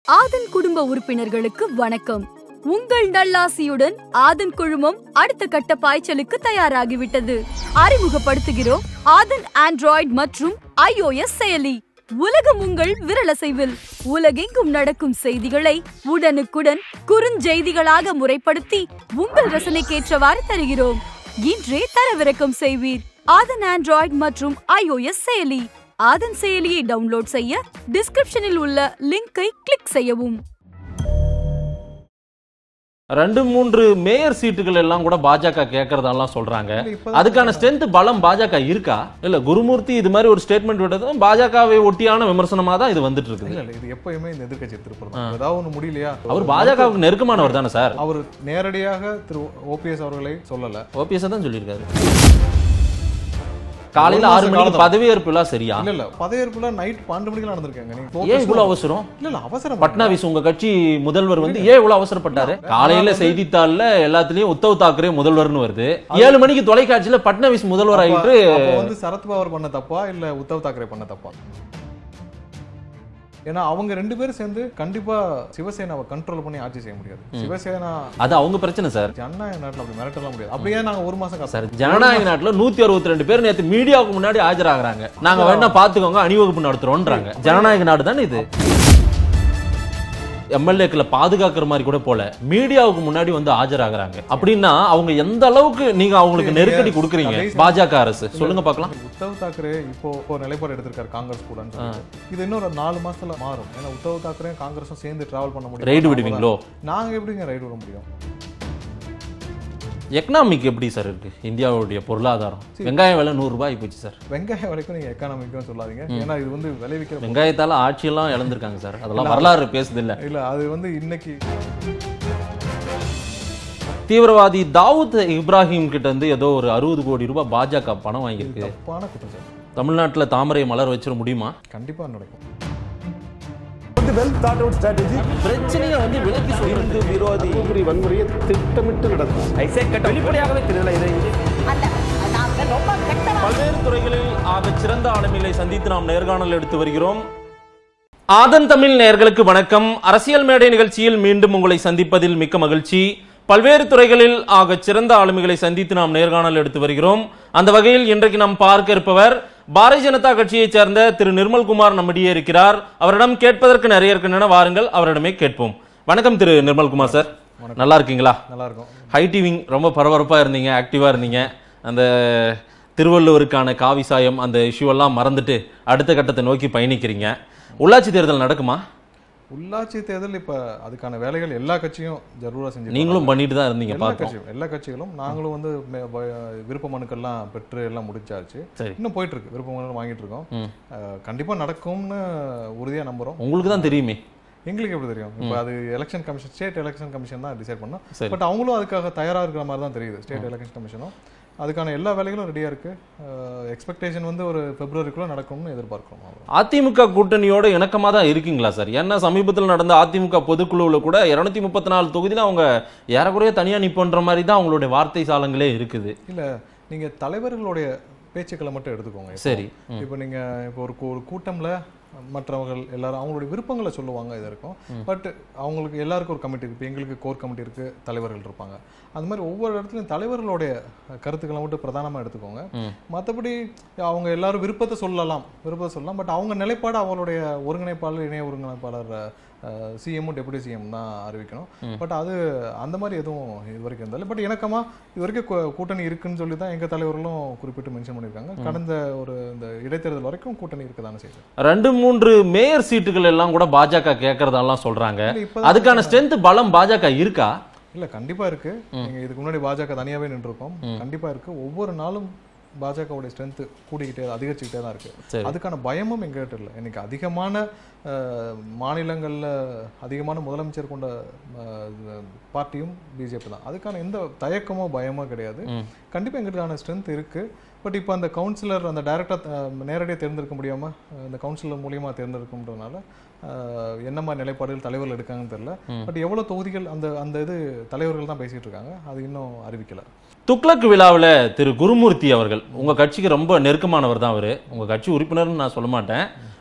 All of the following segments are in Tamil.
ஆதன் குடும்ப உறுப்பினர்களுக்கு வணக்கம் உங்கள் நல்லாசியுடன் ஆதன் குழுமம் அடுத்த கட்ட பாய்ச்சலுக்கு தயாராகிவிட்டது அறிமுகப்படுத்துகிறோம் ஆதன் ஆண்ட்ராய்டு மற்றும் iOS செயலி உலகம் உங்கள் விரலசைவில் உலகெங்கும் நடக்கும் செய்திகளை உடனுக்குடன் குறுஞ்செய்திகளாக முறைப்படுத்தி உங்கள் ரசனைக்கேற்றவாறு தருகிறோம் இன்றே தரவிறக்கம் செய்வீர் ஆதன் ஆண்ட்ராய்டு மற்றும் iOS செயலி ஆதன் செயலியை டவுன்லோட் செய்ய டிஸ்கிரிப்ஷனில் உள்ள லிங்கை கிளிக் செய்யவும் ரெண்டு மூன்று மேயர் சீட்டுகள் எல்லாம் கூட பாஜக கேட்கறதெல்லாம் சொல்றாங்க இல்ல, இப்பதான் அதுக்கான ஸ்ட்ரென்த் பலம் பாஜக இருக்கா இல்ல குருமூர்த்தி இது மாதிரி ஒரு ஸ்டேட்மெண்ட் விட்டதும் பாஜகவை ஒட்டியான விமர்சனமா தான் இது வந்துட்டு இல்ல இருக்குது இல்ல இது எப்பயுமே இந்த எதிர்க்கட்சி திருப்பூர் தான் ஏதாவது ஒண்ணு முடியலையா அவர் பாஜகவுக்கு நெருக்கமானவர் தானே சார் அவர் நேரடியாக திரு ஓபிஎஸ் அவர்களை சொல்லல ஓபிஎஸ் தான் சொல்லியிருக்காரு காலையில ஒரு ஆறு மாச மணிக்கு காலம். பதவியேற்பு எல்லாம் சரியா இல்ல இல்ல பதவியேற்புல நைட் பன்னெண்டு மணிக்கு நடந்திருக்காங்க நீங்க ஏன் இவ்வளவு அவசரம் இல்ல இல்ல அவசரம் பட்னாவிஸ் உங்க கட்சி முதல்வர் வந்து ஏன் இவ்வளவு அவசரப்பட்டாரு காலையில செய்தித்தாள்ல எல்லாத்துலயும் உத்தவ் தாக்கரே முதல்வர்னு வருது ஏழு மணிக்கு தொலைக்காட்சியில பட்னாவிஸ் முதல்வர் ஆயிட்டு அப்ப வந்து சரத் பவார் பண்ண தப்பா இல்ல உத்தவ் தாக்கரே பண்ண தப்பா ஏன்னா அவங்க ரெண்டு பேரும் சேர்ந்து கண்டிப்பா சிவசேனாவை கண்ட்ரோல் பண்ணி ஆட்சி செய்ய முடியாது சிவசேனா அது அவங்க பிரச்சனை சார் ஜனநாயக நாட்டுல அப்படி மிரட்டலாம் முடியாது அப்படியே நாங்க ஒரு மாசம் காசு சார் ஜனநாயக நாட்டுல நூத்தி அறுபத்தி ரெண்டு பேர் நேத்து மீடியாவுக்கு முன்னாடி ஆஜராகிறாங்க நாங்க வேணா பாத்துக்கோங்க அணிவகுப்பு நடத்துறோம்ன்றாங்க ஜனநாயக நாடு தானே இது எம்எல்ஏக்களை பாதுகாக்கிற மாதிரி கூட போல மீடியாவுக்கு முன்னாடி வந்து ஆஜராகிறாங்க அப்படின்னா அவங்க எந்த அளவுக்கு நீங்க அவங்களுக்கு நெருக்கடி கொடுக்குறீங்க பாஜக அரசு சொல்லுங்க பார்க்கலாம் உத்தவ் தாக்கரே இப்போ ஒரு நிலைப்பாடு எடுத்திருக்காரு காங்கிரஸ் கூட இது இன்னொரு நாலு மாசத்துல மாறும் ஏன்னா உத்தவ் தாக்கரே காங்கிரஸும் சேர்ந்து டிராவல் பண்ண முடியும் ரைடு விடுவீங்களோ நாங்க எப்படிங்க ரைடு விட முடியும் எக்கனாமிக் எப்படி சார் இருக்கு இந்தியாவுடைய பொருளாதாரம் வெங்காயம் விலை நூறு ரூபாய் போச்சு சார் வெங்காயம் வரைக்கும் நீங்க எக்கானமிக்கும் சொல்லாதீங்க ஏன்னா இது வந்து விளைவிக்கிற வெங்காயத்தால ஆட்சியெல்லாம் இழந்திருக்காங்க சார் அதெல்லாம் வரலாறு பேசுது இல்ல இல்ல அது வந்து இன்னைக்கு தீவிரவாதி தாவூத் இப்ராஹிம் கிட்ட இருந்து ஏதோ ஒரு அறுபது கோடி ரூபாய் பாஜக பணம் வாங்கியிருக்கு தப்பான குற்றச்சாட்டு தமிழ்நாட்டுல தாமரை மலர் வச்சிட முடியுமா கண்டிப்பா நடக்கும் வெல் தாட் அவுட் ஸ்ட்ராட்டஜி பிரச்சனையை வந்து விலக்கி சொல்றது விரோதி தூத்துக்குடி வன்முறையை திட்டமிட்டு நடக்கும் வெளிப்படையாகவே தெரியல இதை பல்வேறு துறைகளில் ஆக சிறந்த ஆளுமைகளை சந்தித்து நாம் நேர்காணல் எடுத்து வருகிறோம் ஆதன் தமிழ் நேயர்களுக்கு வணக்கம் அரசியல் மேடை நிகழ்ச்சியில் மீண்டும் உங்களை சந்திப்பதில் மிக்க மகிழ்ச்சி பல்வேறு துறைகளில் ஆக சிறந்த ஆளுமைகளை சந்தித்து நாம் நேர்காணல் எடுத்து வருகிறோம் அந்த வகையில் இன்றைக்கு நாம் பார்க்க இருப்பவர் பாரதிய ஜனதா கட்சியைச் சேர்ந்த திரு நிர்மல்குமார் நம்மிடையே இருக்கிறார் அவரிடம் கேட்பதற்கு நிறைய இருக்கின்றன வாருங்கள் அவரிடமே கேட்போம் வணக்கம் திரு நிர்மல்குமார் சார் நல்லா இருக்கீங்களா நல்லா இருக்கும் ஹை டிவிங் ரொம்ப பரபரப்பாக இருந்தீங்க ஆக்டிவாக இருந்தீங்க அந்த திருவள்ளுவருக்கான காவி சாயம் அந்த issue எல்லாம் மறந்துட்டு அடுத்த கட்டத்தை நோக்கி பயணிக்கிறீங்க உள்ளாட்சி தேர்தல் நடக்குமா உள்ளாட்சி தேர்தல் இப்ப அதுக்கான வேலைகள் எல்லா கட்சியும் ஜரூரா செஞ்சு நீங்களும் பண்ணிட்டு தான் இருந்தீங்க எல்லா பார்த்தோம் கட்சியும் எல்லா கட்சிகளும் நாங்களும் வந்து மே- வ- விருப்ப மனுக்கள்லாம் பெற்று எல்லாம் முடிச்சாச்சு சரி. இன்னும் போயிட்டு இருக்கு விருப்ப மனு வாங்கிட்டு இருக்கோம் அஹ், கண்டிப்பா நடக்கும்னு உறுதியா நம்புறோம் உங்களுக்கு தான் தெரியுமே எங்களுக்கு எப்படி தெரியும் இப்போ அது election commission state election commission தான் டிசைட் பண்ணோம் சரி. பட் அவங்களும் அதுக்காக தயாரா இருக்கிற மாதிரி தான் தெரியுது ஸ்டேட் எலெக்ஷன் கமிஷனும் அதுக்கான எல்லா வேலைகளும் ரெடியா இருக்கு எக்ஸ்பெக்டேஷன் வந்து ஒரு பிப்ரவரிக்குள்ள நடக்கும்னு எதிர்பார்க்கிறோம் அவ்வளவுதான். அதிமுக கூட்டணியோட இணக்கமாக தான் இருக்கீங்களா சார் ஏன்னா சமீபத்தில் நடந்த அதிமுக பொதுக்குழுவில் கூட இருநூத்தி முப்பத்தி நாலு தொகுதியில் அவங்க ஏறக்குறைய தனியாக நிற்பன்ற மாதிரி தான் அவங்களுடைய வார்த்தை சாலங்களே இருக்குது இல்ல நீங்க தலைவர்களுடைய பேச்சுக்களை மட்டும் எடுத்துக்கோங்க இப்போ. சரி இப்போ நீங்க இப்போ ஒரு கூ- ஒரு கூட்டம்ல மற்றவர்கள் எல்லாரும் அவங்களுடைய விருப்பங்களை சொல்லுவாங்க இது இருக்கும் பட் அவங்களுக்கு எல்லாருக்கும் ஒரு கமிட்டி இருக்கு இப்போ எங்களுக்கு கோர் கமிட்டி இருக்கு தலைவர்கள் இருப்பாங்க அந்த மாதிரி ஒவ்வொரு இடத்துலையும் தலைவர்களுடைய கருத்துக்களை மட்டும் பிரதானமா எடுத்துக்கோங்க மற்றபடி அவங்க எல்லாரும் விருப்பத்தை சொல்லலாம் விருப்பத்தை சொல்லலாம் பட் அவங்க நிலைப்பாடு அவங்களுடைய ஒருங்கிணைப்பாளர் இணைய ஒருங்கிணைப்பாளர் சிஎம்மும் டெபுட்டி சிஎம் தான் அறிவிக்கணும் பட் அது அந்த மாதிரி எதுவும் இது வரைக்கும் இருந்தாலும் பட் இணக்கமா இது வரைக்கும் கூ- கூட்டணி இருக்குன்னு சொல்லி தான் எங்க தலைவர்களும் குறிப்பிட்டு மென்ஷன் பண்ணியிருக்காங்க கடந்த ஒரு இந்த இடைத்தேர்தல் வரைக்கும் கூட்டணி இருக்குதானே செய்யுது ரெண்டு மூன்று மேயர் சீட்டுகள் எல்லாம் கூட பாஜக கேட்கறதெல்லாம் சொல்றாங்க இல்ல, இப்பதான் அதுக்கான ஸ்ட்ரென்த் பலம் பாஜக இருக்கா இல்ல கண்டிப்பா இருக்கு நீங்க இதுக்கு முன்னாடி பாஜக தனியாவே நின்றுருக்கோம் கண்டிப்பா இருக்கு ஒவ்வொரு நாளும் பாஜகவுடைய ஸ்ட்ரென்த் கூடிக்கிட்டே அதிகரிச்சுக்கிட்டே தான் இருக்கு சரி. அதுக்கான பயமும் எங்ககிட்ட இல்லை இன்னைக்கு அதிகமான அஹ், மாநிலங்கள்ல அதிகமான முதலமைச்சர் கொண்ட அஹ், பார்ட்டியும் பிஜேபி தான் அதுக்கான எந்த தயக்கமோ பயமோ கிடையாது கண்டிப்பா எங்களுக்கான ஸ்ட்ரென்த் இருக்கு பட் இப்போ அந்த கவுன்சிலர் அந்த டைரக்டாக நேரடியாக தேர்ந்தெடுக்க முடியாம அஹ், இந்த கவுன்சிலர் மூலியமா தேர்ந்தெடுக்கும்ன்றதுனால அஹ், என்ன மாதிரி நிலைப்பாடுகள் தலைவர்கள் எடுக்காங்கன்னு தெரியல பட் எவ்வளவு தொகுதிகள் அந்த அந்த இது தலைவர்கள் தான் பேசிட்டு இருக்காங்க அது இன்னும் அறிவிக்கல துக்ளக் விழாவில் திரு குருமூர்த்தி அவர்கள் உங்க கட்சிக்கு ரொம்ப நெருக்கமானவர் தான் அவரு உங்க கட்சி உறுப்பினர்னு நான் சொல்ல மாட்டேன்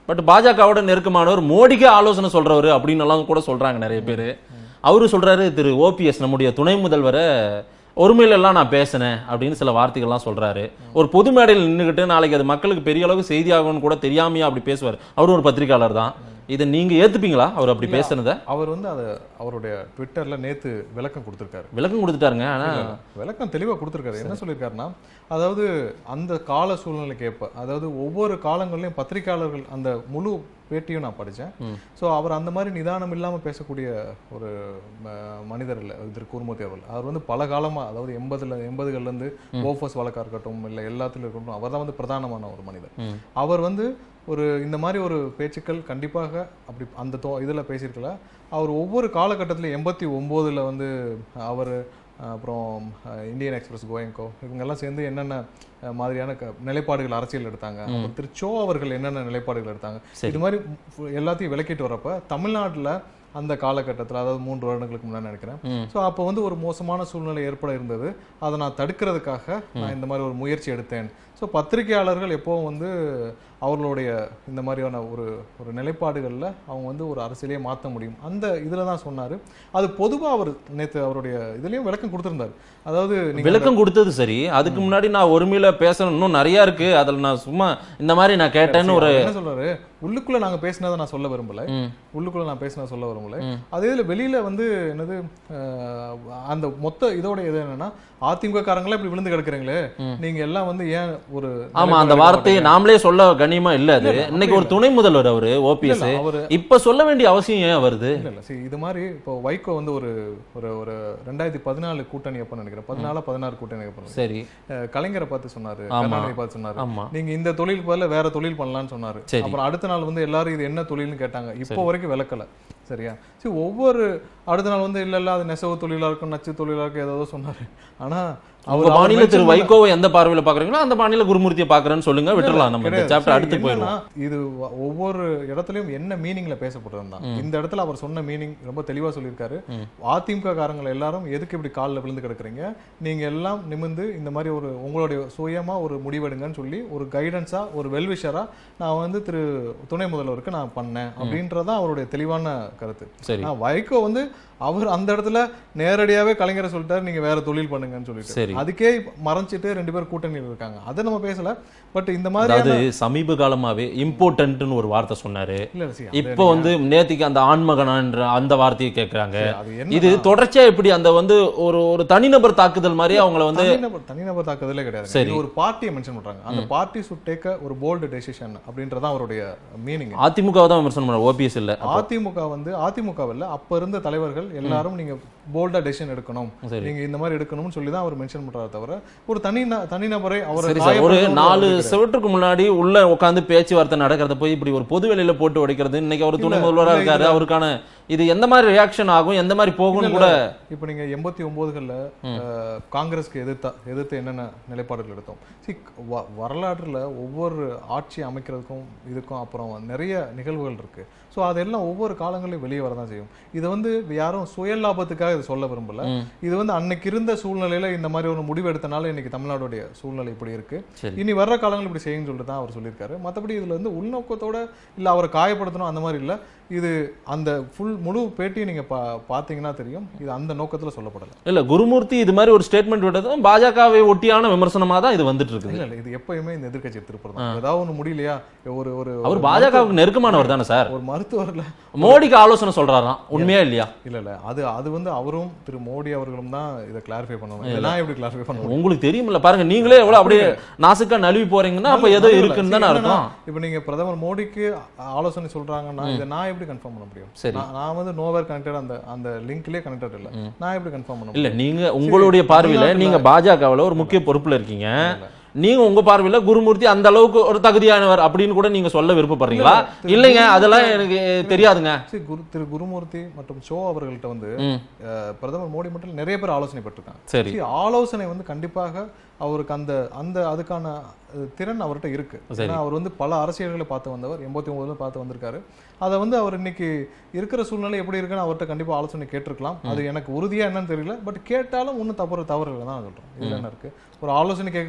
பட் பாஜகவோட நெருக்கமானவர் மோடிக்கே ஆலோசனை சொல்றவர் அப்படின்னு எல்லாம் கூட சொல்றாங்க நிறைய பேர் அவரு சொல்றாரு திரு ஓபிஎஸ் நம்முடைய துணை முதல்வரை ஒருமையில எல்லாம் நான் பேசினேன் அப்படின்னு சில வார்த்தைகள்லாம் சொல்றாரு ஒரு பொது மேடையில் நின்றுக்கிட்டு நாளைக்கு அது மக்களுக்கு பெரிய அளவுக்கு செய்தி ஆகும்னு கூட தெரியாமையா அப்படி பேசுவார் அவரும் ஒரு பத்திரிக்கையாளர் தான் இதை நீங்க ஏத்துப்பீங்களா அவர் அப்படி பேசுனத அவர் வந்து அதை அவருடைய ட்விட்டர்ல நேத்து விளக்கம் கொடுத்திருக்காரு விளக்கம் கொடுத்துட்டாருங்க ஆனா விளக்கம் தெளிவா கொடுத்திருக்காரு என்ன சொல்லியிருக்காருன்னா அதாவது அந்த கால சூழ்நிலைக்கு ஏற்ப அதாவது ஒவ்வொரு காலங்கள்லயும் பத்திரிக்கையாளர்கள் அந்த முழு பேட்டியும் நான் படிச்சேன் சோ அவர் அந்த மாதிரி நிதானம் இல்லாம பேசக்கூடிய ஒரு ம- மனிதர் இல்ல திரு கூர்மூர்த்தி அவர்கள் அவர் வந்து பல காலமா அதாவது எண்பதுல எண்பதுகள்ல இருந்து ஓஃபர்ஸ் வழக்கா இருக்கட்டும் இல்ல எல்லாத்துலயும் இருக்கட்டும் அவர் தான் வந்து பிரதானமான ஒரு மனிதர் அவர் வந்து ஒரு இந்த மாதிரி ஒரு பேச்சுக்கள் கண்டிப்பாக அப்படி அந்த தோ இதில் பேசியிருக்கல அவர் ஒவ்வொரு காலகட்டத்திலும் எண்பத்தி ஒம்போதில் வந்து அவர் அப்புறம் அஹ், இந்தியன் எக்ஸ்பிரஸ் கோயங்கோ இவங்கெல்லாம் சேர்ந்து என்னென்ன அஹ், மாதிரியான க- நிலைப்பாடுகள் அரசியல் எடுத்தாங்க அப்புறம் திரு சோ அவர்கள் என்னென்ன நிலைப்பாடுகள் எடுத்தாங்க இது மாதிரி ஃபு- எல்லாத்தையும் விளக்கிட்டு வரப்ப தமிழ்நாட்டுல அந்த காலகட்டத்தில் அதாவது மூன்று வருடங்களுக்கு முன்னாடி நினைக்கிறேன் ஸோ அப்போ வந்து ஒரு மோசமான சூழ்நிலை ஏற்பட இருந்தது அதை நான் தடுக்கிறதுக்காக நான் இந்த மாதிரி ஒரு முயற்சி எடுத்தேன் ஸோ பத்திரிகையாளர்கள் எப்போவும் வந்து அவர்களுடைய இந்த மாதிரியான ஒரு ஒரு நிலைப்பாடுகளில் அவங்க வந்து ஒரு அரசியலையே மாற்ற முடியும் அந்த இதில் தான் சொன்னார் அது பொதுவாக அவர் நேற்று அவருடைய இதுலேயும் விளக்கம் கொடுத்திருந்தார் அதாவது நீங்க விளக்கம் கொடுத்தது சரி அதுக்கு முன்னாடி நான் ஒருமையில பேசணும் இன்னும் நிறைய இருக்கு அதுல நான் சும்மா இந்த மாதிரி நான் கேட்டேன்னு ஒரு அவர் என்ன சொல்றாரு உள்ளுக்குள்ள நாங்க பேசினதை நான் சொல்ல விரும்பல ம். உள்ளுக்குள்ள நான் பேசினதை சொல்ல விரும்பல அதே இதுல வெளியில வந்து என்னது அஹ், அந்த மொத்த இதோட இது என்னன்னா அதிமுக காரங்களே இப்படி விழுந்து கிடக்குறீங்களே நீங்க எல்லாம் வந்து ஏன் ஒரு ஆமா அந்த நிலைப்பாடு வார்த்தையை எடுக்க நாமளே சொல்ல கண்ணியமா இல்ல அது இல்ல, இல்ல, இன்னைக்கு ஒரு அப்படி துணை முதல்வர் அவரு ஓபிஎஸ் இல்ல, அவரு இப்ப சொல்ல வேண்டிய அவசியம் ஏன் வருது இல்ல இல்ல சரி இது மாதிரி இப்போ வைகோ வந்து ஒரு ஒரு ஒரு ரெண்டாயிரத்தி பதினாலு கூட்டணி எப்ப நினைக்கிறேன் பதினாலு பதினாறு கூட்டணி எப்ப நினைக்கிறேன். சரி அஹ், கலைஞரை பார்த்து சொன்னாரு ஆமா. கருணாநிதி பார்த்து சொன்னாரு ஆமா நீங்க இந்த தொழில் பதிலா வேற தொழில் பண்ணலாம்னு சொன்னாரு சரி. அப்புறம் அடுத்த நாள் வந்து எல்லாரும் இது என்ன தொழில்னு கேட்டாங்க இப்போ வரைக்கும் விளக்கல சரியா சரி ஒவ்வொரு அடுத்த நாள் வந்து இல்ல இல்ல அது நெசவு தொழிலா இருக்கும் நச்சு தொழிலா இருக்கும் ஏதோ சொன்னாரு ஆனா உங்க அவர் மாநில mention திரு பண்ண- வைகோவை எந்த பார்வையில பாக்குறீங்களோ அந்த மாநில குருமூர்த்தியை பாக்குறேன்னு சொல்லுங்க விட்டுறலாம் நம்ம இந்த கிடையாது. சாப்டர் சரி, அடுத்து என்னன்னா, போயிடுவோம் இது வ- ஒவ்வொரு இடத்துலயும் என்ன மீனிங்ல பேசப்பட்டிருந்தான் இந்த இடத்துல அவர் சொன்ன மீனிங் ரொம்ப தெளிவா சொல்லியிருக்காரு அதிமுக காரங்கள் எல்லாரும் எதுக்கு இப்படி காலில் விழுந்து கிடக்குறீங்க நீங்க எல்லாம் நிமிந்து இந்த மாதிரி ஒரு உங்களுடைய சுயமா ஒரு முடிவெடுங்கன்னு சொல்லி ஒரு கைடன்ஸா ஒரு வெல்விஷரா நான் வந்து திரு துணை முதல்வருக்கு நான் பண்ணேன் அப்படின்றதான் அவருடைய தெளிவான கருத்து சரி ஆனா வைகோ வந்து அவர் அந்த இடத்துல நேரடியாவே கலைஞரை சொல்லிட்டாரு நீங்க வேற தொழில் பண்ணுங்கன்னு சரி. சொல்லிட்டு அதுக்கே மறைச்சிட்டு ரெண்டு பேரும் கூட்டணியில் இருக்காங்க அதை நம்ம பேசல பட் இந்த அதாவது மாதிரி சமீப காலமாவே இம்பார்ட்டன்ட்னு ஒரு வார்த்தை சொன்னாரு இல்ல see, அது இப்போ வந்து நேத்திக்கு அந்த ஆண்மகனான்ற அந்த வார்த்தையை கேக்குறாங்க அது இது என்ன தொடர்ச்சியா இப்படி அந்த வந்து ஒரு ஒரு தனிநபர் தாக்குதல் மாதிரி அவங்கள வந்து தனிநபர் தனிநபர் தாக்குதலே கிடையாது சரி. இது ஒரு பார்ட்டியை மென்ஷன் பண்றாங்க அந்த பார்ட்டி சுட் டேக் ஒரு போல்டு டெசிஷன் அப்படின்றதான் அவருடைய மீனிங் அதிமுகவை தான் விமர்சனம் பண்ண ஓபிஎஸ் இல்ல அதிமுக வந்து அதிமுகவில் அப்ப இருந்த தலைவர்கள் எல்லாரும் நீங்க போல்டா டெசிஷன் எடுக்கணும் சரி. நீங்க இந்த மாதிரி எடுக்கணும்னு சொல்லி தான் அவர் மென்ஷன் பண்றாரு தவிர ஒரு தனி ந- தனிநபரை அவரை சரி சார் ஒரு காயப்படுத்தணும்னு நாலு அவருக்கு கிடையாது. செவற்றுக்கு முன்னாடி உள்ள உட்காந்து பேச்சுவார்த்தை நடக்கிறத போய் இப்படி ஒரு பொது வெளியில போட்டு உடைக்கிறது இன்னைக்கு அவர் துணை இல்ல, முதல்வரா இல்ல, இருக்காரு இல்ல. அவருக்கான இது எந்த மாதிரி ரியாக்ஷன் ஆகும் எந்த மாதிரி போகும்னு இல்ல, கூட இப்ப நீங்க எண்பத்தி ஒன்பதுகள்ல காங்கிரஸ்க்கு எதிர்த்தா எதிர்த்து என்னென்ன நிலைப்பாடுகள் எடுத்தோம் See, வ- வரலாற்றுல ஒவ்வொரு ஆட்சி அமைக்கிறதுக்கும் இதுக்கும் அப்புறம் நிறைய நிகழ்வுகள் இருக்கு ஸோ அதெல்லாம் ஒவ்வொரு காலங்களையும் வெளியே வரதான் செய்யும் இது வந்து யாரும் சுய லாபத்துக்காக இது சொல்ல விரும்பல இது வந்து அன்னைக்கு இருந்த சூழ்நிலையில இந்த மாதிரி ஒரு முடிவு எடுத்தனால இன்னைக்கு தமிழ்நாடுடைய சூழ்நிலை இப்படி இருக்கு சரி. இனி வர்ற காலங்கள் இப்படி செய்யுன்னு சொல்லிட்டு தான் அவர் சொல்லியிருக்காரு மற்றபடி இதுல இருந்து உள்நோக்கத்தோட இல்ல அவரை காயப்படுத்தணும் அந்த மாதிரி இல்ல இது அந்த ஃபுல் முழு பேட்டியை நீங்க பா பார்த்தீங்கன்னா தெரியும் இது அந்த நோக்கத்துல சொல்லப்படல இல்ல குருமூர்த்தி இது மாதிரி ஒரு ஸ்டேட்மெண்ட் விட்டதும் பாஜகவை ஒட்டியான விமர்சனமா தான் இது வந்துட்டு இருக்குது இல்ல இல்ல இது எப்பயுமே இந்த எதிர்க்கட்சி திருப்பம் தான் ஏதாவது ஒண்ணு முடியலையா ஒரு ஒரு அவர் ஒரு பாஜகவுக்கு நெருக்கமானவர் தானே சார் ஒரு மருத்துவர்ல மோடிக்கு ஆலோசனை சொல்றாராம் உண்மையா இல்லையா இல்ல இல்ல அது அது வந்து அவரும் திரு மோடி அவர்களும் தான் இதை கிளாரிஃபை பண்ணணும் இதை நான் எப்படி கிளாரிஃபை பண்ண முடியும் உங்களுக்கு தெரியுமில்ல பாருங்க நீங்களே எவ்வளவு அப்படியே நாசுக்கா நழுவி போறீங்கன்னா அப்ப ஏதோ இருக்குன்னு தானே அர்த்தம் இப்போ நீங்க பிரதமர் மோடிக்கு ஆலோசனை சொல்றாங்கன்னா இதை நான் எப்படி கன்ஃபார்ம் பண்ண முடியும் சரி. நான் நான் வந்து நோவேர் கனெக்டட் அந்த அந்த லிங்க்லயே கனெக்டட் இல்ல நான் எப்படி கன்ஃபார்ம் பண்ண இல்ல முடியும் நீங்க உங்களுடைய பார்வையில தமிழ்நாட்டுல- நீங்க பாஜகவுல ஒரு முக்கிய பொறுப்புல இருக்கீங்க நீங்க உங்க பார்வையில குருமூர்த்தி அந்த அளவுக்கு ஒரு தகுதியானவர் அப்படின்னு கூட நீங்க சொல்ல விருப்பப்படுறீங்களா திரு இல்லைங்க குருமூர்த்தி- அதெல்லாம் எனக்கு தெரியாதுங்க சரி, குரு திரு குருமூர்த்தி மற்றும் ஷோ அவர்கள்ட்ட வந்து ம், அஹ், பிரதமர் மோடி மட்டும் இல்ல, நிறைய பேர் ஆலோசனை பெற்றிருக்காங்க சரி சரி, ஆலோசனை வந்து கண்டிப்பாக அவருக்கு அந்த அந்த அதுக்கான அஹ், திறன் அவர்கிட்ட இருக்கு சரி. ஏன்னா அவர் வந்து பல அரசியல்களை பார்த்து வந்தவர் எண்பத்தி ஒன்பதுல பார்த்து வந்திருக்காரு அதை வந்து அவர் இன்னைக்கு இருக்கிற சூழ்நிலை எப்படி இருக்குன்னு அவர்கிட்ட கண்டிப்பா ஆலோசனை கேட்டிருக்கலாம் அது எனக்கு உறுதியா என்னன்னு தெரியல பட் கேட்டாலும் ஒன்றும் தவறு தவறு இல்லை தான் நான் சொல்றேன் இதுல என்ன இருக்கு ஒரு ஆலோசனை கேட்கல என்ன இருக்கு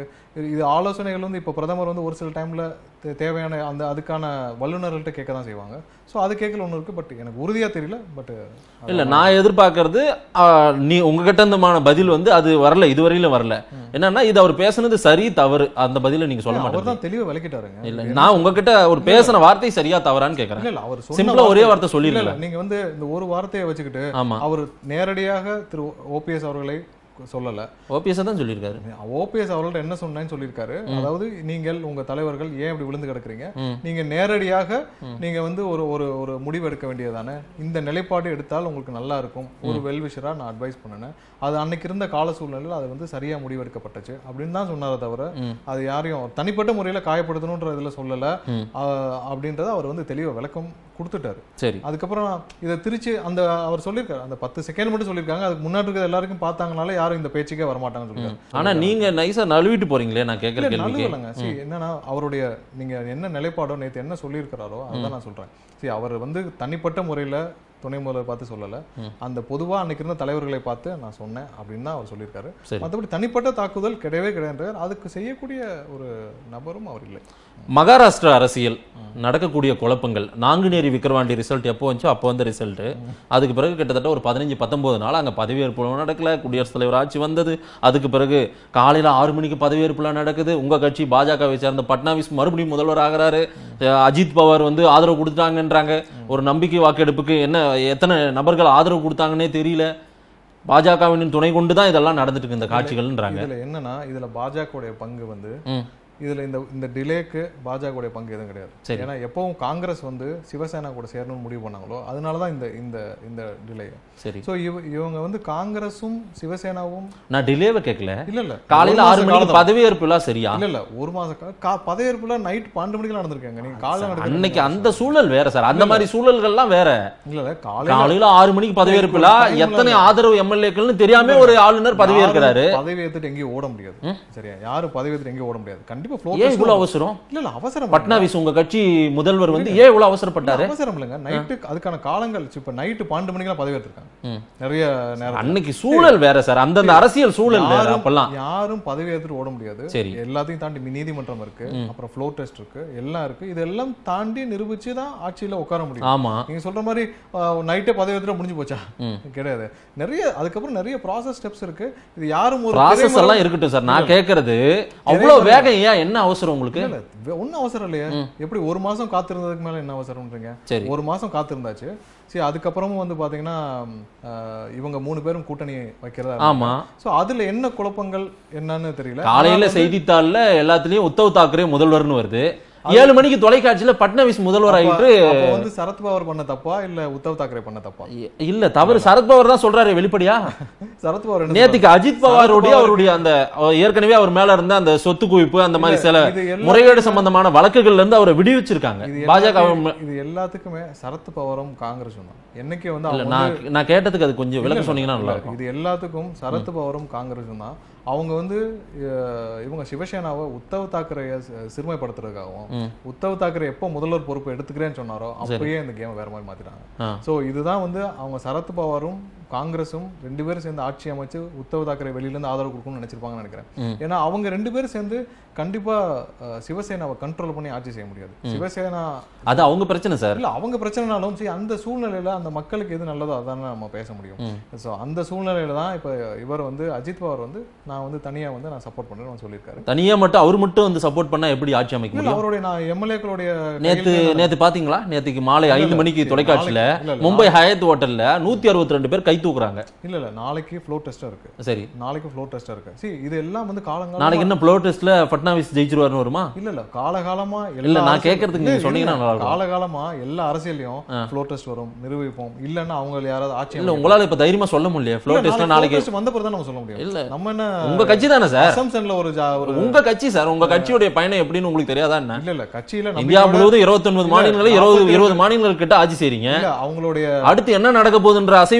இது- இது ஆலோசனைகள் வந்து இப்போ பிரதமர் வந்து ஒரு சில டைம்ல தே- தேவையான அந்த அதுக்கான வல்லுநர்கள்ட்ட கேட்க தான் செய்வாங்க ஸோ அது கேட்கல ஒன்று இருக்கு பட் எனக்கு உறுதியா தெரியல பட் இல்ல நான் எதிர்பார்க்கறது ஆ, நீ உங்ககிட்ட இருந்தமான பதில் வந்து அது வரல இதுவரையிலும் வரல என்னன்னா இது அவர் பேசுனது சரி தவறு அந்த பதில நீங்க சொல்ல அவர் மாட்டேங்க தான் தெளிவாக விளக்கிட்டாருங்க இல்ல நான் உங்ககிட்ட ஒரு பேசின வார்த்தை சரியா தவறான்னு இல்ல கேக்குறேன் இல்ல அவர் சொன்ன சிம்பிளா ஒரே வார்த்தை இல்ல, சொல்லிருக்கல இல்ல, நீங்க வந்து இந்த ஒரு வார்த்தையை வச்சுக்கிட்டு ஆமா அவர் நேரடியாக திரு ஓபிஎஸ் அவர்களை சொல்லல ஓபிஎஸ் தான் சொல்லியிருக்காரு ஓபிஎஸ் அவர்கள்ட்ட என்ன சொன்னேன்னு சொல்லியிருக்காரு அதாவது நீங்கள் உங்க தலைவர்கள் ஏன் இப்படி விழுந்து கிடக்குறீங்க ம். நீங்க நேரடியாக நீங்க வந்து ஒரு ஒரு ஒரு முடிவு எடுக்க வேண்டியதானே இந்த நிலைப்பாடு எடுத்தால் உங்களுக்கு நல்லா இருக்கும் ஒரு வெல்விஷரா நான் அட்வைஸ் பண்ணினேன் அது அன்னைக்கு இருந்த கால சூழ்நிலையில் அது வந்து சரியா முடிவெடுக்கப்பட்டுச்சு அப்படின்னு தான் சொன்னாரே தவிர ம். அது யாரையும் தனிப்பட்ட முறையில காயப்படுத்தணுன்ற இதுல சொல்லல ம். ஆஹ் அப்படின்றத அவர் வந்து தெளிவா விளக்கம் கொடுத்துட்டாரு சரி அதுக்கப்புறம் இதை திருச்சி அந்த அவர் சொல்லியிருக்காரு அந்த பத்து செகண்ட் மட்டும் சொல்லியிருக்காங்க அதுக்கு முன்னாடி இருக்கிற எல்லாருக்கும் பார்த்தாங்கனால யாரும் இந்த பேச்சுக்கே வரமாட்டாங்கன்னு சொல்லியிருக்காரு ஆனா நீங்க நைஸா நழுவிட்டு போறீங்களே நான் கேட்கற இல்ல கேள்விக்கு நழுவலங்க சரி என்னன்னா அவருடைய நீங்க என்ன நிலைப்பாடோ நேத்து என்ன சொல்லியிருக்கிறாரோ அதான் நான் சொல்றேன் சரி அவர் வந்து தனிப்பட்ட முறையில துணை முதல்வர் பார்த்து சொல்லல அந்த பொதுவா அன்னைக்கு இருந்த தலைவர்களை பார்த்து நான் சொன்னேன் அப்படின்னு தான் அவர் சொல்லியிருக்காரு சரி. மற்றபடி தனிப்பட்ட தாக்குதல் கிடையவே கிடையாது அதுக்கு செய்யக்கூடிய ஒரு நபரும் அவர் இல்லை மகாராஷ்டிரா அரசியல் நடக்கக்கூடிய குழப்பங்கள் நாங்குநேரி விக்கிரவாண்டி ரிசல்ட் எப்போ வந்துச்சோ அப்போ வந்த ரிசல்ட் அதுக்கு பிறகு கிட்டத்தட்ட ஒரு பதினஞ்சு பத்தொன்பது நாள் அங்க பதவியேற்பு நடக்கல குடியரசுத் தலைவர் ஆட்சி வந்தது அதுக்கு பிறகு காலையில ஆறு மணிக்கு பதவியேற்புலாம் நடக்குது உங்க கட்சி பாஜகவை சேர்ந்த பட்னாவிஸ் மறுபடியும் முதல்வர் ஆகிறாரு அஹ் அஜித் பவார் வந்து ஆதரவு கொடுத்தாங்கன்றாங்க ஒரு நம்பிக்கை வாக்கெடுப்புக்கு என்ன எத்தனை நபர்கள் ஆதரவு கொடுத்தாங்கன்னே தெரியல பாஜகவின் துணை கொண்டு தான் இதெல்லாம் நடந்துட்டு இருக்கு இந்த காட்சிகள்ன்றாங்க இதுல என்னன்னா இதுல பாஜகவுடைய பங்கு வந்து ம். இதுல இந்த இந்த டிலேக்கு பாஜகவுடைய பங்கு எதுவும் கிடையாது சரி. ஏன்னா எப்பவும் காங்கிரஸ் வந்து சிவசேனா கூட சேரணும்னு முடிவு பண்ணாங்களோ அதனால தான் இந்த இந்த இந்த டிலே சரி ஸோ இவ இவங்க வந்து காங்கிரஸும் சிவசேனாவும் நான் டிலேவை கேட்கல இல்ல இல்ல காலையில ஒரு ஆறு மாச மணிக்கு காலம் பதவியேற்புலாம் சரியா இல்ல இல்ல ஒரு மாச கா- கா பதவியேற்புல நைட் பன்னெண்டு மணிக்கு நடந்திருக்காங்க நீங்க காலைல நடக்குது அன்னைக்கு அந்த சூழல் வேற சார் அந்த மாதிரி சூழல்கள்லாம் வேற இல்ல இல்ல காலையில காலையில ஆறு மணிக்கு பதவியேற்புல ஒரு time ல எத்தனை இல்ல. ஆதரவு எம்எல்ஏக்கள்னு தெரியாம ஒரு ஆளுநர் பதவி ஏற்கிறாரு யாரும் பதவி ஏத்துட்டு எங்கேயும் ஓட முடியாது சரியா யாரும் பதவி ஏத்துட்டு எங்கேயும் ஓட முடியாது கண்டிப்பா flow ஏன் test இவ்வளவு அவசரம் இல்ல இல்ல அவசரம் பட்னாவிஸ் உங்க கட்சி முதல்வர் வந்து ஏன் இவ்வளவு அவசரப்பட்டாரு இல்ல, அவசரம் இல்லைங்க நைட்டு அதுக்கான காலங்கள் இப்ப நைட்டு பன்னெண்டு மணிக்கெல்லாம் பதவி எடுத்திருக்காங்க ம். நிறைய நேரம் அன்னைக்கு சூழல் வேற சார் அந்தந்த அரசியல் சூழல் வேற யாரும் அப்பெல்லாம் யாரும் பதவி ஏத்துட்டு ஓட முடியாது சரி. எல்லாத்தையும் தாண்டி மி- நீதிமன்றம் இருக்கு அப்புறம் ஃப்ளோர் டெஸ்ட் இருக்கு எல்லாம் இருக்கு இதெல்லாம் தாண்டி நிரூபிச்சு தான் ஆட்சியில உட்கார முடியும் ஆமா நீங்க சொல்ற மாதிரி நைட்டே பதவி எடுத்துட்டு முடிஞ்சு போச்சா ம். கிடையாது நிறைய அதுக்கப்புறம் நிறைய ப்ராசஸ் ஸ்டெப்ஸ் இருக்கு இது யாரும் ஒரு ப்ராசஸ் திரைமறை- எல்லாம் இருக்கட்டும் சார் நான் கேக்குறது அவ்வளவு வேகம் ஏன் என்ன அவசரம் உங்களுக்கு இல்ல, இல்ல, ஒண்ணும் அவசரம் இல்லையே எப்படி ஒரு மாசம் காத்திருந்ததுக்கு மேல என்ன அவசரம்ன்றீங்க சரி ஒரு மாசம் காத்திருந்தாச்சு சரி அதுக்கப்புறமும் வந்து பாத்தீங்கன்னா அஹ், இவங்க மூணு பேரும் கூட்டணி வைக்கிறதா ஆமா சோ அதுல என்ன குழப்பங்கள் என்னன்னு தெரியல காலையில ஆனா வந்து- செய்தித்தாள்ல எல்லாத்துலயும் உத்தவ் தாக்கரே முதல்வர்னு வருது ஏழு மணிக்கு தொலைக்காட்சியில பட்னவிஸ் முதல்வர் ஆகிட்டு அப்ப வந்து சரத்பவார் பண்ண தப்பா இல்ல உத்தவ் தாக்கரே பண்ண தப்பா இல்ல தவறு சரத்பவர் தான் சொல்றாரு வெளிப்படையா சரத்பவார் என்ன நேத்துக்கு அஜித் பவாருடைய அவருடைய அந்த அவர் ஏற்கனவே அவர் மேல இருந்த அந்த சொத்து குவிப்பு அந்த மாதிரி சில இது எல்லா- முறைகேடு சம்பந்தமான வழக்குகள்ல இருந்து அவரை விடுவிச்சிருக்காங்க இது பாஜக எல்லாத்துக்கும்- இது எல்லாத்துக்குமே சரத் பவாரும் காங்கிரஸ் தான் என்னைக்கு வந்து இல்ல அவங்க நான் நான் கேட்டதுக்கு அது கொஞ்சம் விளக்கம் சொன்னீங்கன்னா நல்லா இல்ல, இருக்கும் இது எல்லாத்துக்கும் சரத் பவாரும் காங்கிரஸ் தான் அவங்க வந்து அஹ், இவங்க சிவசேனாவை உத்தவ் தாக்கரேய சி- சிறுமைப்படுத்துறதுக்காகவும் ம். உத்தவ் தாக்கரே எப்போ முதல்வர் பொறுப்பு எடுத்துக்கிறேன்னு சொன்னாரோ அப்பயே இந்த கேம் வேற மாதிரி மாத்திட்டாங்க ஆ. சோ இதுதான் வந்து அவங்க சரத் பவாரும் காங்கிரஸும் ரெண்டு பேரும் சேர்ந்து ஆட்சி அமைச்சு உத்தவ் தாக்கரே வெளியில இருந்து ஆதரவு கொடுக்கணும்னு நினைச்சிருப்பாங்கன்னு நினைக்கிறேன் ம். ஏன்னா அவங்க ரெண்டு பேரும் சேர்ந்து கண்டிப்பா அஹ், சிவசேனாவை கண்ட்ரோல் பண்ணி ஆட்சி செய்ய முடியாது சிவசேனா அது அவங்க பிரச்சனை சார் இல்ல அவங்க பிரச்சனைனாலும் சரி அந்த சூழ்நிலையில அந்த மக்களுக்கு எது நல்லதோ அதானே நம்ம பேச முடியும் சோ அந்த சூழ்நிலையில தான் இப்ப இவர் வந்து அஜித் பவார் வந்து நான் வந்து தனியா வந்து நான் சப்போர்ட் பண்றேன்னு சொல்லியிருக்காரு தனியா மட்டும் அவர் மட்டும் வந்து சப்போர்ட் பண்ணா எப்படி ஆட்சி அமைக்க இல்ல முடியும் அவருடைய நான் எம்எல்ஏக்களுடைய நேத்து நேத்து பாத்தீங்களா நேத்துக்கு மாலை ஐந்து மணிக்கு சரி, தொலைக்காட்சியில நாளைக்கு- இல்ல, இல்ல, மும்பை ஹயத் ஹோட்டல்ல நூத்தி அறுபத்தி ரெண்டு பேர் கை தூக்குறாங்க இல்ல இல்ல நாளைக்கு ஃப்ளோ டெஸ்டா இருக்கு சரி நாளைக்கு ஃப்ளோ டெஸ்டா இருக்கு see இது எல்லாம் வந்து காலங்காலமா நாளைக்கு என்ன ப்ளோ டெஸ்ட்ல பட்னாவிஸ் ஜெயிச்சிருவாருன்னு வருமா இல்ல இல்ல காலகாலமா இல்ல, எல்லா நான் அரசியல்- கேட்கறதுக்கு நீங்க இல்ல, இல்ல, சொன்னீங்கன்னா நல்லா இருக்கும். காலகாலமா எல்லா அரசியலையும் ஃப்ளோ டெஸ்ட் வரும் நிரூபிப்போம் இல்லன்னா அவங்க யாராவது ஆட்சி இல்ல உங்களால இப்ப தைரியமா சொல்ல முடியல ப்ளோ டெஸ்ட்ல நாளைக்கு வந்த பிறகு தான் நம்ம சொல்ல முடியும் இல்ல. நம்ம என்ன உங்க கட்சி தானே சார் அசம்சன்ல ஒரு ஜா- ஒரு உங்க கட்சி சார் உங்க கட்சியுடைய பயணம் எப்படின்னு உங்களுக்கு தெரியாதா என்ன இல்ல இல்ல கட்சியில இந்தியா நம்பிக்கையோட- முழுவதும் இருபத்தி ஒன்பது இல்ல, மாநிலங்கள் இருபது 42 இருபது மாநிலங்கள் கிட்ட ஆட்சி செய்றீங்க இல்ல அவங்களுடைய அடுத்து என்ன நடக்க போகுதுன்ற அசைவு உங்களுக்கு தெரியாது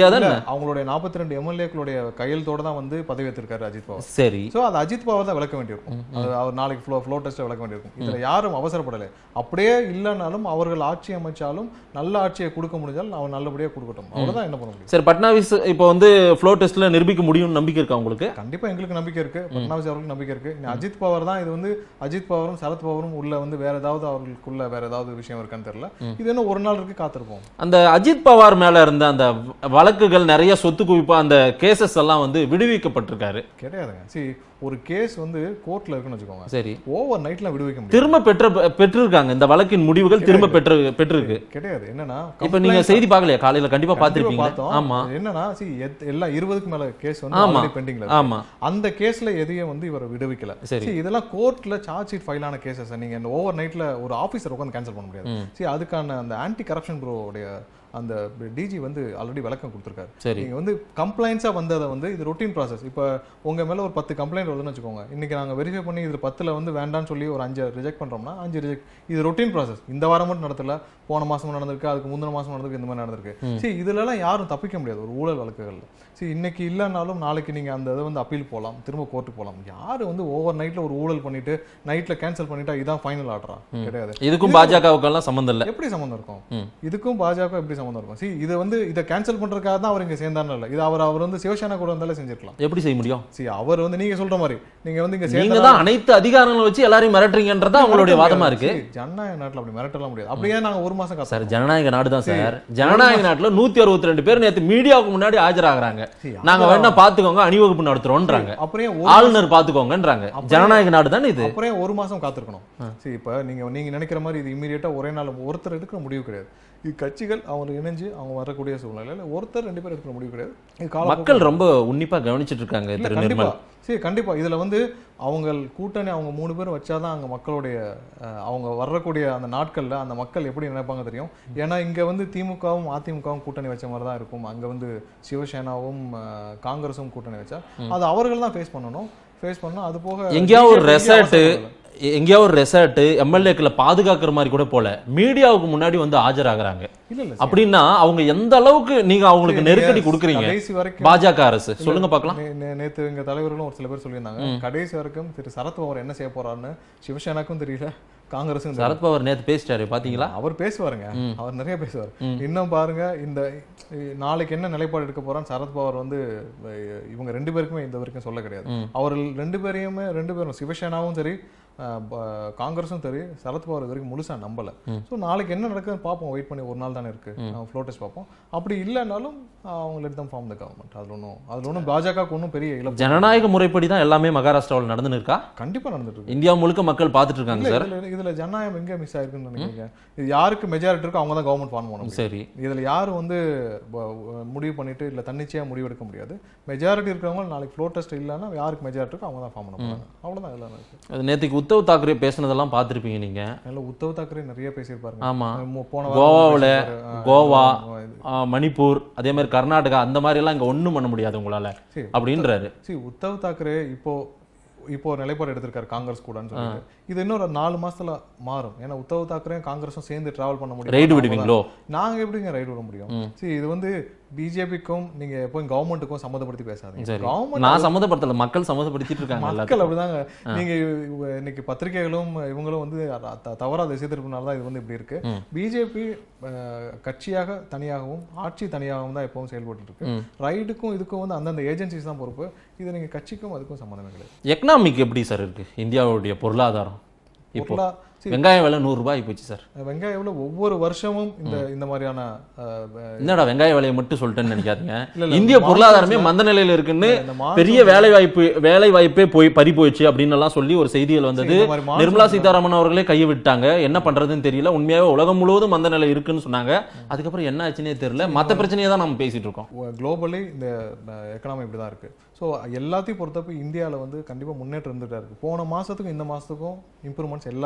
தெரியாதா இல்ல, என்ன? அவங்களுடைய நாற்பத்தி ரெண்டு எம்எல்ஏக்களுடைய கையெழுத்தோட தான் வந்து பதவி ஏற்றிருக்காரு அஜித் பவார் சரி சோ அது அஜித் பவார் தான் விளக்க வேண்டியிருக்கும் அது அவர் நாளைக்கு ஃப்ளோ ஃப்ளோ டெஸ்ட்டை விளக்க வேண்டியிருக்கும் இதுல யாரும் அவசரப்படலை அப்படியே இல்லைனாலும் அவர்கள் ஆட்சி அமைச்சாலும் நல்ல ஆட்சியை கொடுக்க முடிஞ்சால் அவர் நல்லபடியா கொடுக்கட்டும் அவ்வளவுதான் என்ன பண்ண முடியும் சரி பட்னாவிஸ் இப்போ வந்து ஃப்ளோ டெஸ்ட்ல நிரூபிக்க முடியும்னு நம்பிக்கை இருக்கா உங்களுக்கு கண்டிப்பா எங்களுக்கு நம்பிக்கை இருக்கு பட்னாவிஸ் அவர்களுக்கு நம்பிக்கை இருக்கு இனி அஜித் பவார் தான் இது வந்து அஜித் பவாரும் சரத் பவாரும் உள்ள வந்து வேற ஏதாவது அவர்களுக்குள்ள வேற ஏதாவது விஷயம் இருக்கான்னு தெரியல இது என்ன ஒரு நாள் இருக்கு காத்திருப்போம் அந்த அஜித் பவார் மேல இருந்த அந்த வழக்குகள் நிறைய சொத்து குவிப்பு அந்த கேசஸ் எல்லாம் வந்து விடுவிக்கப்பட்டிருக்காரு கிடையாதுங்க சரி ஒரு கேஸ் வந்து கோர்ட்ல இருக்குன்னு வச்சுக்கோங்க சரி ஓவர் நைட்ல விடுவிக்க முடியும் திரும்ப பெற்ற பெற்றிருக்காங்க இந்த வழக்கின் முடிவுகள் திரும்ப பெற்று பெற்றிருக்கு கிடையாது என்னன்னா இப்ப நீங்க complaint- செய்தி பார்க்கலையா காலையில கண்டிப்பா கண்டிப்பா பாத்திருப்பீங்க பார்த்தோம். ஆமா என்னன்னா see, எத்- எல்லாம் இருபதுக்கு மேல கேஸ் வந்து ஆமா. already pendingல இருக்கு. ஆமா அந்த கேஸ்ல எதையும் வந்து இவர் விடுவிக்கல சரி. See, இதெல்லாம் கோர்ட்ல சார்ஜ் ஷீட் ஃபைல் ஆன கேசஸ் நீங்க இந்த ஓவர் நைட்ல ஒரு ஆபீசர் உட்காந்து கேன்சல் பண்ண முடியாது சரி அதுக்கான அந்த ஆன்டி கரப்ஷன் ப்ரோடைய அந்த டிஜி வந்து ஆல்ரெடி விளக்கம் கொடுத்துருக்காரு சரி நீங்க வந்து கம்ப்ளைண்ட்ஸா வந்ததை வந்து இது ரொட்டீன் ப்ராசஸ் இப்போ உங்க மேல ஒரு பத்து கம்ப்ளைண்ட் வருதுன்னு வச்சுக்கோங்க இன்னைக்கு நாங்க வெரிஃபை பண்ணி இதுல பத்துல வந்து வேண்டாம்னு சொல்லி ஒரு அஞ்சு ரிஜெக்ட் பண்றோம்னா அஞ்சு ரிஜெக்ட் இது ரொட்டீன் ப்ராசஸ் இந்த வாரம் மட்டும் நடத்தல போன மாசம் நடந்திருக்கு அதுக்கு முந்தின மாசம் நடந்திருக்கு இந்த மாதிரி நடந்திருக்கு சரி இதுல எல்லாம் யாரும் தப்பிக்க முடியாது ஒரு ஊழல் வழக்குகள்ல சரி இன்னைக்கு இல்லைனாலும் நாளைக்கு நீங்க அந்த இதை வந்து அப்பீல் போகலாம் திரும்ப கோர்ட்டுக்கு போகலாம் யாரு வந்து ஓவர் நைட்ல ஒரு ஊழல் பண்ணிட்டு நைட்ல கேன்சல் பண்ணிட்டா இதான் ஃபைனல் ஆர்டரா கிடையாது இதுக்கும் பாஜகவுக்கெல்லாம் சம்மந்தம் இல்ல எப்படி சம்மந்தம் இருக்கும் ம். இதுக்கும் பாஜக எப்படி சம்மந்தம் இருக்கும் சி இதை வந்து இதை கேன்சல் பண்றதுக்காக தான் அவர் இங்க சேர்ந்தாருன்னு இல்ல இது அவர் அவர் வந்து சிவசேனா கூட இருந்தாலே செஞ்சிருக்கலாம் எப்படி செய்ய முடியும் சி அவர் வந்து நீங்க சொல்ற மாதிரி நீங்க வந்து இங்க நீங்க சேர்ந்தா தான் அனைத்து அதிகாரங்களை வச்சு எல்லாரையும் மிரட்டுறீங்கன்றதா உங்களுடைய வாதமா இருக்கு See, ஜனநாயக நாட்டுல அப்படி மிரட்டலாம் முடியாது அப்படியே நாங்க ஒரு மாசம் காசு சார் ஜனநாயக நாடு தான் சார் ஜனநாயக நாட்டுல நூத்தி அறுபத்தி ரெண்டு பேர் நேத்து மீடியாவுக்கு முன்னாடி ஆஜராகிறாங்க See, நாங்க வேணா பாத்துக்கோங்க அணிவகுப்பு நடத்துறோம்ன்றாங்க அப்படியே ஒரு ஆளுநர் பாத்துக்கோங்கன்றாங்க ஜனநாயக நாடு தானே இது அப்புறம் ஒரு மாசம் காத்திருக்கணும் சரி இப்ப நீங்க நீங்க நினைக்கிற மாதிரி இது இமீடியட்டா ஒரே நாள் ஒருத்தர் எடுக்கிற முடிவு கிடையாது இது கட்சிகள் அவங்க இணைஞ்சு அவங்க வரக்கூடிய சூழ்நிலையில ஒருத்தர் ரெண்டு பேர் எடுக்கிற முடிவு கிடையாது இது கால மக்கள் ரொம்ப உன்னிப்பா கவனிச்சிட்டு இருக்காங்க இல்ல, திரு கண்டிப்பா நிர்மல் சரி கண்டிப்பா இதுல வந்து அவங்க கூட்டணி அவங்க மூணு பேரும் வச்சாதான் அங்க மக்களுடைய அஹ், அவங்க வரக்கூடிய அந்த நாட்கள்ல அந்த மக்கள் எப்படி நினைப்பாங்க தெரியும் ஏன்னா இங்க வந்து திமுகவும் அதிமுகவும் கூட்டணி வச்ச மாதிரி தான் இருக்கும் அங்க வந்து சிவசேனாவும் அஹ், காங்கிரஸும் கூட்டணி வச்சா அது அவர்கள் தான் ஃபேஸ் பண்ணணும் ஃபேஸ் பண்ணணும் அது போக எங்கேயாவது ஒரு BJP க்கு ரெசார்ட் அவசரம் இல்லை. எங்கேயாவது ஒரு ரெசார்ட் எம்எல்ஏக்களை பாதுகாக்கிற மாதிரி கூட போல மீடியாவுக்கு முன்னாடி வந்து ஆஜராகிறாங்க இல்ல இல்ல அப்படின்னா அவங்க எந்த அளவுக்கு நீங்க அவங்களுக்கு சரி, நெருக்கடி நீங்க கொடுக்குறீங்க கடைசி வரைக்கும் பாஜக அரசு சொல்லுங்க பார்க்கலாம் நே- நே- நேத்து எங்க தலைவர்களும் ஒரு சில பேர் சொல்லியிருந்தாங்க கடைசி வரைக்கும் திரு சரத் பவார் என்ன செய்ய போறாருன்னு சிவசேனாக்கும் தெரியல காங்கிரஸும் தெரியல. சரத்பவர் நேத்து பேசிட்டாரு பாத்தீங்களா அவர் பேசுவாருங்க அவர் நிறைய பேசுவார் இன்னும் பாருங்க இந்த இ- நாளைக்கு என்ன நிலைப்பாடு எடுக்க போறான்னு சரத்பவார் வந்து அஹ், இவங்க ரெண்டு பேருக்குமே இந்த வரைக்கும் சொல்ல கிடையாது அவர்கள் ரெண்டு பேரையுமே ரெண்டு பேரும் சிவசேனாவும் சரி அஹ், ப- காங்கிரஸும் சரி சரத்பவார் இது வரைக்கும் முழுசா நம்பல ஸோ நாளைக்கு என்ன நடக்குதுன்னு பார்ப்போம் வெயிட் பண்ணி ஒரு நாள் தானே இருக்கு ஃப்ளோ டெஸ்ட் பார்ப்போம் அப்படி இல்லைனாலும் அவங்க let them form the government அதுல ஒன்றும் அதுல ஒன்றும் பாஜகவுக்கு ஒன்றும் பெரிய இழப்பு ஜனநாயக முறைப்படி தான் எல்லாமே மகாராஷ்டிராவில் நடந்துன்னு இருக்கா கண்டிப்பா நடந்துட்டு இருக்கு இந்தியா முழுக்க மக்கள் பார்த்துட்டு இருக்காங்க இல்ல, சார் இதுல இதுல ஜனநாயகம் எங்க மிஸ் ஆயிருக்குன்னு நினைக்கிறீங்க இது யாருக்கு மெஜாரிட்டி இருக்கோ அவங்க தான் கவர்மெண்ட் ஃபார்ம் பண்ண முடியும் சரி இதுல யாரும் வந்து ப- முடிவு பண்ணிட்டு இல்ல தன்னிச்சையா முடிவு எடுக்க முடியாது மெஜாரிட்டி இருக்கிறவங்க நாளைக்கு ஃப்ளோ டெஸ்ட் இல்லைன்னா யாருக்கு மெஜாரிட்டி இருக்கோ அவங்க தான் ஃபார்ம் பண்ண போறாங்க அவ்வளவுதான் எல்லாம் இருக்கு அது நேத்துக்கு உத்தவ் தாக்கரே பேசுனதெல்லாம் பார்த்திருப்பீங்க நீங்க நல்ல உத்தவ் தாக்கரே நிறைய பேசியிருப்பாருங்க ஆமா மு- போன வாரம் கோவாவுல பேசியிருப்பாரு. ஆ, கோவா ஆ, இது. ஆ, மணிப்பூர் அதே மாதிரி கர்நாடகா அந்த மாதிரி எல்லாம் இங்க ஒண்ணும் பண்ண முடியாது உங்களால சரி, அப்படின்றாரு see, உத்தவ் தாக்கரே இப்போ இப்போ ஒரு நிலைப்பாடு எடுத்திருக்காரு காங்கிரஸ் கூடன்னு சொல்லிட்டு இது இன்னொரு நாலு மாசத்துல மாறும் ஏன்னா உத்தவ் தாக்கரேயும் காங்கிரஸும் சேர்ந்து டிராவல் பண்ண முடியும் ரைடு விடுவீங்களோ நாங்க எப்படிங்க ரைடு விட முடியும் சரி இது வந்து பிஜேபிக்கும் நீங்க எப்பவும் கவர்மெண்ட்டுக்கும் சம்மந்தப்படுத்தி பேசாதீங்க சரி கவர்மெண்ட் நான் சம்மந்தப்படுத்தல மக்கள் சம்மந்தப்படுத்திட்டு இருக்காங்க மக்கள் எல்லாத்தையும். அப்படிதாங்க நீங்க இவ- இன்னைக்கு பத்திரிகைகளும் இவங்களும் வந்து த- த- தவறா திசை திருப்பினால தான் இது வந்து இப்படி இருக்கு பிஜேபி கட்சியாக தனியாகவும் ஆட்சி தனியாகவும் தான் எப்பவும் செயல்பட்டு இருக்கு ரைடுக்கும் இதுக்கும் வந்து அந்தந்த ஏஜென்சிஸ் தான் பொறுப்பு இது நீங்க கட்சிக்கும் அதுக்கும் சம்மந்தமே கிடையாது எக்கனாமிக் எப்படி சார் இருக்கு இந்தியாவுடைய பொருளாதாரம் இப்போ பொருளா see, வெங்காயம் விலை நூறு ரூபாய் போச்சு சார் வெங்காயம் எவ்வளவு ஒவ்வொரு வருஷமும் இந்த இந்த மாதிரியான அஹ், அஹ், என்னடா வெங்காய விலையை மட்டும் சொல்லிட்டேன்னு நினைக்காதீங்க இல்ல, இல்ல, இந்திய இந்த பொருளாதாரமே monsoons-ல- மந்த நிலையில இருக்குன்னு இந்த monsoons-ல- பெரிய வேலை வாய்ப்பு வேலை வாய்ப்பே போய் பறி போயிடுச்சு அப்படின்னு எல்லாம் சொல்லி ஒரு செய்திகள் வந்தது இந்த மாதிரி monsoons-ல- நிர்மலா சீதாராமன் அவர்களே கையை விட்டாங்க என்ன பண்றதுன்னு தெரியல உண்மையாவே உலகம் முழுவதும் மந்த நிலை இருக்குன்னு சொன்னாங்க அதுக்கப்புறம் என்ன ஆச்சுன்னே தெரியல மத்த பிரச்சனையை தான் நம்ம பேசிட்டு இருக்கோம் குளோபலி இந்த எக்கனாமி இப்படி தான் இருக்கு ஸோ எல்லாத்தையும் பொறுத்தப்ப இந்தியாவில் வந்து கண்டிப்பாக முன்னேற்றம் இருந்துட்டு இருக்கு போன மாசத்துக்கும் இந்த மாசத்துக்கும் இம்ப்ரூவ்மெண்ட்ஸ் எல்லா செக்டார்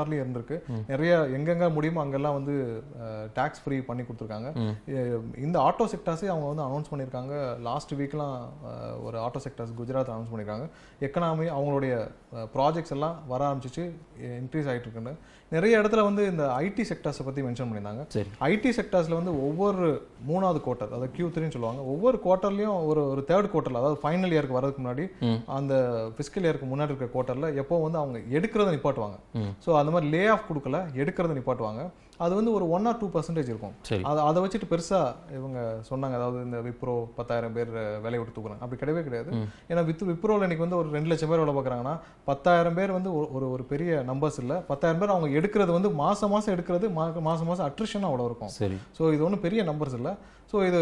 பீகார்லயும் இருந்திருக்கு நிறைய எங்கெங்க முடியுமோ அங்கெல்லாம் வந்து டாக்ஸ் ஃப்ரீ பண்ணி கொடுத்துருக்காங்க எ- இந்த ஆட்டோ செக்டார்ஸே அவங்க வந்து அனௌன்ஸ் பண்ணியிருக்காங்க லாஸ்ட் வீக்லாம் ஒரு ஆட்டோ செக்டார்ஸ் குஜராத் அனௌன்ஸ் பண்ணியிருக்காங்க எக்கனாமி அவங்களுடைய ப்ராஜெக்ட்ஸ் எல்லாம் வர ஆரம்பிச்சிச்சு இன்க்ரீஸ் ஆயிட்டு இருக்குன்னு நிறைய இடத்துல வந்து இந்த ஐடி செக்டார்ஸை பத்தி மென்ஷன் பண்ணியிருந்தாங்க சரி ஐடி செக்டார்ஸ்ல வந்து ஒவ்வொரு மூணாவது குவார்ட்டர் அதாவது கியூ த்ரீன்னு சொல்லுவாங்க ஒவ்வொரு குவார்ட்டர்லயும் ஒரு ஒரு தேர்ட் குவார்ட்டர்ல அதாவது ஃபைனல் இயருக்கு வரதுக்கு முன்னாடி அந்த ஃபிஸ்கல் இயருக்கு முன்னாடி இருக்கிற குவார்ட்டர்ல எப்போ வந்து அவங்க எடுக்கிறத நிப்பாட்டுவாங்க ஸோ அந்த மாதிரி லே ஆஃப் கொடுக்கல எடுக்கிறத நிப்பாட்டுவாங்க அது வந்து ஒரு ஒன் ஆர் டூ பர்சன்டேஜ் இருக்கும் சரி அதை அதை வச்சுட்டு பெருசா இவங்க சொன்னாங்க அதாவது இந்த விப்ரோ பத்தாயிரம் பேர் வேலையை விட்டு தூக்குறாங்க அப்படி கிடையவே கிடையாது ஏன்னா வித் விப்ரோல இன்னைக்கு வந்து ஒரு ரெண்டு லட்சம் பேர் வேலை பார்க்குறாங்கன்னா பத்தாயிரம் பேர் வந்து ஒரு- ஒரு ஒரு பெரிய நம்பர்ஸ் இல்ல பத்தாயிரம் பேர் அவங்க எடுக்கிறது வந்து மாசம் மாசம் எடுக்கிறது மா- மாசம் மாசம் அட்ரிஷன் அவ்வளோ இருக்கும் சரி ஸோ இது ஒன்றும் பெரிய நம்பர்ஸ் இல்லை ஸோ இது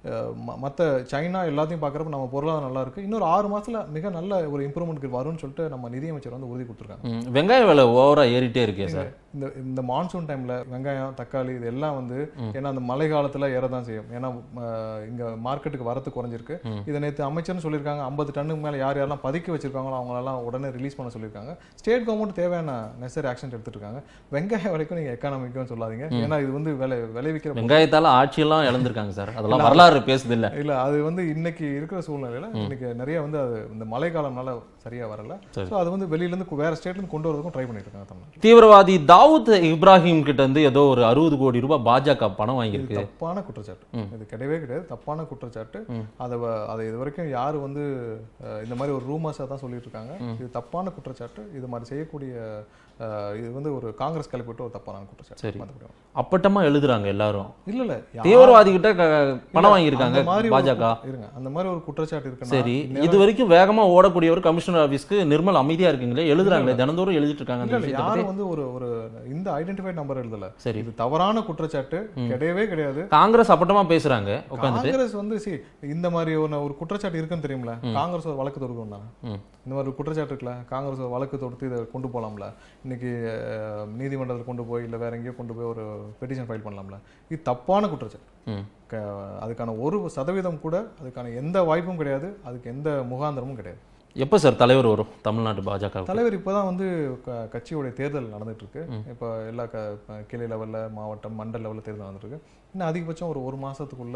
மற்ற சைனா எல்லாத்தையும் பார்க்குறப்ப நம்ம பொருளாதாரம் நல்லா இருக்கு இன்னொரு ஆறு மாசத்துல மிக நல்ல ஒரு இம்ப்ரூவ்மெண்ட் வரும்னு சொல்லிட்டு நம்ம நிதியமைச்சர் வந்து உறுதி கொடுத்துருக்காங்க ம், வெங்காய விலை ஓவரா ஏறிட்டே இருக்கே சார் இந்த இந்த மான்சூன் டைம்ல வெங்காயம் தக்காளி இது எல்லாம் வந்து ஏன்னா அந்த மழை காலத்துல ஏறதான் செய்யும் ஏன்னா அஹ், இங்க மார்க்கெட்டுக்கு வரத்து குறைஞ்சிருக்கு இதை நேற்று அமைச்சர்னு சொல்லியிருக்காங்க ஐம்பது டன்னுக்கு மேல யார் யாரெல்லாம் பதுக்கி வச்சிருக்காங்களோ அவங்களெல்லாம் உடனே ரிலீஸ் பண்ண சொல்லியிருக்காங்க ஸ்டேட் கவர்மெண்ட் தேவையான நெசரி ஆக்ஷன் எடுத்துட்டு இருக்காங்க வெங்காயம் வரைக்கும் நீங்க எக்கானமிக்கும் சொல்லாதீங்க ஏன்னா இது வந்து விளை விளைவிக்கிற வெங்காயத்தால ஆட்சியெல்லாம் இழந்திருக்காங்க சார் அதெல்லாம் வரலாறு பேசுது இல்ல இல்ல அது வந்து இன்னைக்கு இருக்கிற சூழ்நிலையில இன்னைக்கு நிறைய வந்து அது இந்த மழை காலம்னால சரியா வரல சோ அது வந்து வெளியில இருந்து வேற ஸ்டேட்ல இருந்து கொண்டு வரதுக்கும் ட்ரை பண்ணிட்டு இருக்காங்க தமிழ்நாட்டுல தீவிரவாதி தாவூத் இப்ராஹிம் கிட்ட இருந்து ஏதோ ஒரு அறுபது கோடி ரூபாய் பாஜக பணம் இது வாங்கியிருக்கு தப்பான குற்றச்சாட்டு இது கிடையவே கிடையாது தப்பான குற்றச்சாட்டு அதை வ- அதை இது வரைக்கும் யாரு வந்து அஹ், இந்த மாதிரி ஒரு ரூமர்ஸா தான் சொல்லிட்டு இருக்காங்க இது தப்பான குற்றச்சாட்டு இது மாதிரி செய்யக்கூடிய அஹ், இது வந்து ஒரு காங்கிரஸ் கிளப்பிட்டு ஒரு தப்பான குற்றச்சாட்டு சரி. மத்தபடி ஒண்ணும் அப்பட்டமா எழுதுறாங்க எல்லாரும் இல்ல இல்ல யா- தீவிரவாதி கிட்ட க- பணம் வாங்கியிருக்காங்க அந்த மாதிரி ஒரு பாஜக குற்ற- இருங்க அந்த மாதிரி ஒரு குற்றச்சாட்டு இருக்குன்னா சரி இது வரைக்கும் வேகமா ஓடக்கூடிய ஒரு கமிஷனர் ஆபீஸ்க்கு நிர்மல் அமைதியா இருக்குங்களே எழுதுறாங்களே தினந்தோறும் எழுதிட்டு இருக்காங்க அந்த இல்ல இல்ல விஷயத்தை பத்தி. யாரும் வந்து ஒரு ஒரு இந்த ஐடென்டிஃபைட் நம்பர் எழுதல சரி இது தவறான குற்றச்சாட்டு கிடையவே கிடையாது காங்கிரஸ் அப்பட்டமா பேசுறாங்க உட்காந்துட்டு காங்கிரஸ் வந்து see இந்த மாதிரி ஒரு ஒரு குற்றச்சாட்டு இருக்குன்னு தெரியுமில காங்கிரஸ் ஒரு வழக்கு தொடுக்கும் தானே ம். இந்த மாதிரி ஒரு குற்றச்சாட்டு இருக்குல்ல காங்கிரஸ் ஒரு வழக்கு தொடுத்து இதை கொண்டு போலாம்ல இன்னைக்கு அஹ், நீதிமன்றத்தில் கொண்டு போய் இல்ல வேற எங்கேயோ கொண்டு போய் ஒரு பெட்டிஷன் ஃபைல் பண்ணலாம்ல இது தப்பான குற்றச்சாட்டு ம். க- அதுக்கான ஒரு சதவீதம் கூட அதுக்கான எந்த வாய்ப்பும் கிடையாது அதுக்கு எந்த முகாந்திரமும் கிடையாது எப்ப சார் தலைவர் வரும் தமிழ்நாட்டு பாஜக தலைவர் இப்போதான் வந்து க- கட்சியோடைய தேர்தல் நடந்துட்டு இருக்கு இப்போ எல்லா க ப- கிளை லெவல்ல மாவட்டம் மண்டல் லெவல்ல தேர்தல் நடந்துட்டு இருக்கு இன்னும் அதிகபட்சம் ஒரு ஒரு மாசத்துக்குள்ள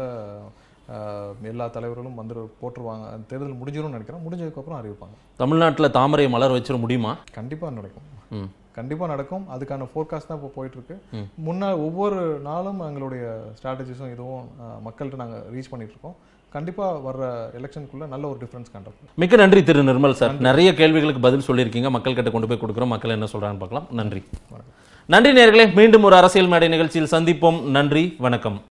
அஹ், எல்லா தலைவர்களும் வந்து போட்டுருவாங்க அந்த தேர்தல் முடிஞ்சிரும்னு நினைக்கிறேன் முடிஞ்சதுக்கு அப்புறம் அறிவிப்பாங்க தமிழ்நாட்டுல தாமரை மலர் வச்சிட முடியுமா கண்டிப்பா நடக்கும் ம். கண்டிப்பா நடக்கும் அதுக்கான ஃபோர்காஸ்ட் தான் இப்போ போயிட்டு இருக்கு முன்னா ஒவ்வொரு நாளும் எங்களுடைய ஸ்ட்ராட்டஜிஸும் இதுவும் அஹ், மக்கள்கிட்ட நாங்க ரீச் பண்ணிட்டு இருக்கோம் கண்டிப்பா வர்ற எலெக்ஷனுக்குள்ள நல்ல ஒரு டிஃபரன்ஸ் காண்றோம் மிக்க நன்றி திரு நிர்மல் சார் நிறைய கேள்விகளுக்கு பதில் சொல்லியிருக்கீங்க மக்கள் கிட்ட கொண்டு போய் கொடுக்குறோம் மக்கள் என்ன சொல்றாங்கன்னு பார்க்கலாம் நன்றி நன்றி நேர்களே மீண்டும் ஒரு அரசியல் மேடை நிகழ்ச்சியில் சந்திப்போம் நன்றி வணக்கம்